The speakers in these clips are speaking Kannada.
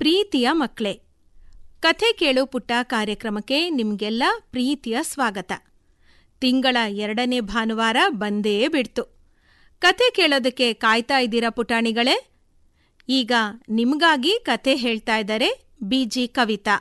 ಪ್ರೀತಿಯ ಮಕ್ಕಳೇ ಕಥೆ ಕೇಳು ಪುಟ್ಟ ಕಾರ್ಯಕ್ರಮಕ್ಕೆ ನಿಮಗೆಲ್ಲ ಪ್ರೀತಿಯ ಸ್ವಾಗತ ತಿಂಗಳ ಎರಡನೇ ಭಾನುವಾರ ಬಂದೇ ಬಿಡ್ತು ಕತೆ ಕೇಳೋದಕ್ಕೆ ಕಾಯ್ತಾ ಇದ್ದೀರಾ ಪುಟಾಣಿಗಳೇ ಈಗ ನಿಮಗಾಗಿ ಕತೆ ಹೇಳ್ತಾ ಇದ್ದಾರೆ ಬಿಜಿ ಕವಿತಾ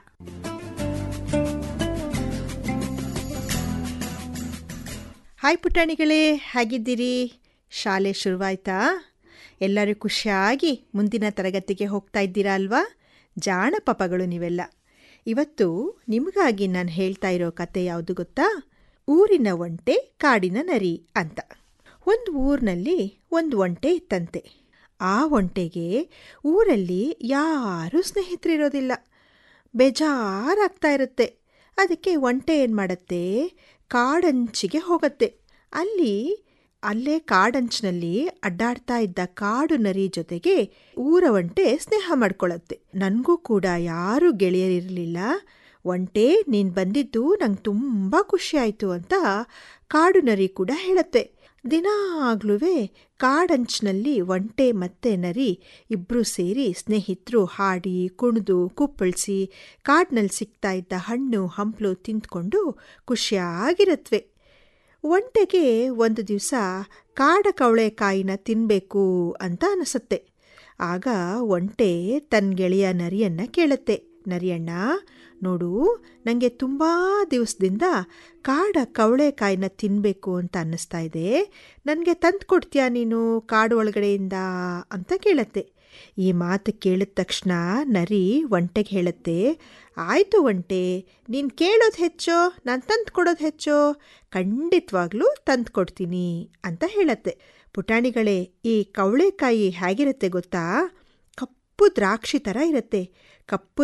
ಹಾಯ್ ಪುಟಾಣಿಗಳೇ ಹೇಗಿದ್ದೀರಿ ಶಾಲೆ ಶುರುವಾಯ್ತಾ ಎಲ್ಲರೂ ಖುಷಿಯಾಗಿ ಮುಂದಿನ ತರಗತಿಗೆ ಹೋಗ್ತಾ ಇದ್ದೀರಾ ಅಲ್ವಾ ಜಾಣ ಪಾಪಗಳು ನೀವೆಲ್ಲ ಇವತ್ತು ನಿಮಗಾಗಿ ನಾನು ಹೇಳ್ತಾ ಇರೋ ಕತೆ ಯಾವುದು ಗೊತ್ತಾ ಊರಿನ ಒಂಟೆ ಕಾಡಿನ ನರಿ ಅಂತ ಒಂದು ಊರಿನಲ್ಲಿ ಒಂದು ಒಂಟೆ ಇತ್ತಂತೆ ಆ ಒಂಟೆಗೆ ಊರಲ್ಲಿ ಯಾರೂ ಸ್ನೇಹಿತರಿರೋದಿಲ್ಲ ಬೇಜಾರಾಗ್ತಾ ಇರುತ್ತೆ ಅದಕ್ಕೆ ಒಂಟೆ ಏನು ಮಾಡುತ್ತೆ ಕಾಡಂಚಿಗೆ ಹೋಗುತ್ತೆ ಅಲ್ಲಿ ಅಲ್ಲೇ ಕಾಡಂಚಿನಲ್ಲಿ ಅಡ್ಡಾಡ್ತಾ ಇದ್ದ ಕಾಡು ನರಿ ಜೊತೆಗೆ ಊರ ಒಂಟೆ ಸ್ನೇಹ ಮಾಡ್ಕೊಳ್ಳುತ್ತೆ ನನಗೂ ಕೂಡ ಯಾರೂ ಗೆಳೆಯರಿರಲಿಲ್ಲ ಒಂಟೆ ನೀನು ಬಂದಿದ್ದು ನಂಗೆ ತುಂಬ ಖುಷಿ ಆಯಿತು ಅಂತ ಕಾಡು ನರಿ ಕೂಡ ಹೇಳುತ್ತೆ ದಿನಾಗ್ಲೂ ಕಾಡಂಚಿನಲ್ಲಿ ಒಂಟೆ ಮತ್ತೆ ನರಿ ಇಬ್ಬರು ಸೇರಿ ಸ್ನೇಹಿತರು ಹಾಡಿ ಕುಣಿದು ಕುಪ್ಪಳಿಸಿ ಕಾಡಿನಲ್ಲಿ ಸಿಗ್ತಾ ಇದ್ದ ಹಣ್ಣು ಹಂಪಲು ತಿಂದ್ಕೊಂಡು ಖುಷಿಯಾಗಿರತ್ವೆ ಒಂಟೆಗೆ ಒಂದು ದಿವಸ ಕಾಡ ಕವಳೆಕಾಯಿನ ತಿನ್ನಬೇಕು ಅಂತ ಅನಿಸುತ್ತೆ ಆಗ ಒಂಟೆ ತನ್ನ ಗೆಳೆಯ ನರಿಯನ್ನ ಕೇಳುತ್ತೆ ನರಿಯಣ್ಣ ನೋಡು ನನಗೆ ತುಂಬ ದಿವಸದಿಂದ ಕಾಡ ಕವಳೆಕಾಯಿನ ತಿನ್ನಬೇಕು ಅಂತ ಅನ್ನಿಸ್ತಾ ಇದೆ ನನಗೆ ತಂದು ಕೊಡ್ತೀಯಾ ನೀನು ಕಾಡು ಒಳಗಡೆಯಿಂದ ಅಂತ ಕೇಳತ್ತೆ ಈ ಮಾತು ಕೇಳಿದ ತಕ್ಷಣ ನರಿ ಒಂಟೆಗೆ ಹೇಳುತ್ತೆ ಆಯಿತು ಒಂಟೆ ನೀನು ಕೇಳೋದು ಹೆಚ್ಚೋ ನಾನು ತಂದು ಕೊಡೋದು ಹೆಚ್ಚೋ ಖಂಡಿತವಾಗ್ಲೂ ತಂದು ಕೊಡ್ತೀನಿ ಅಂತ ಹೇಳತ್ತೆ ಪುಟಾಣಿಗಳೇ ಈ ಕವಳೆಕಾಯಿ ಹೇಗಿರುತ್ತೆ ಗೊತ್ತಾ ಕಪ್ಪು ದ್ರಾಕ್ಷಿ ಥರ ಇರುತ್ತೆ ಕಪ್ಪು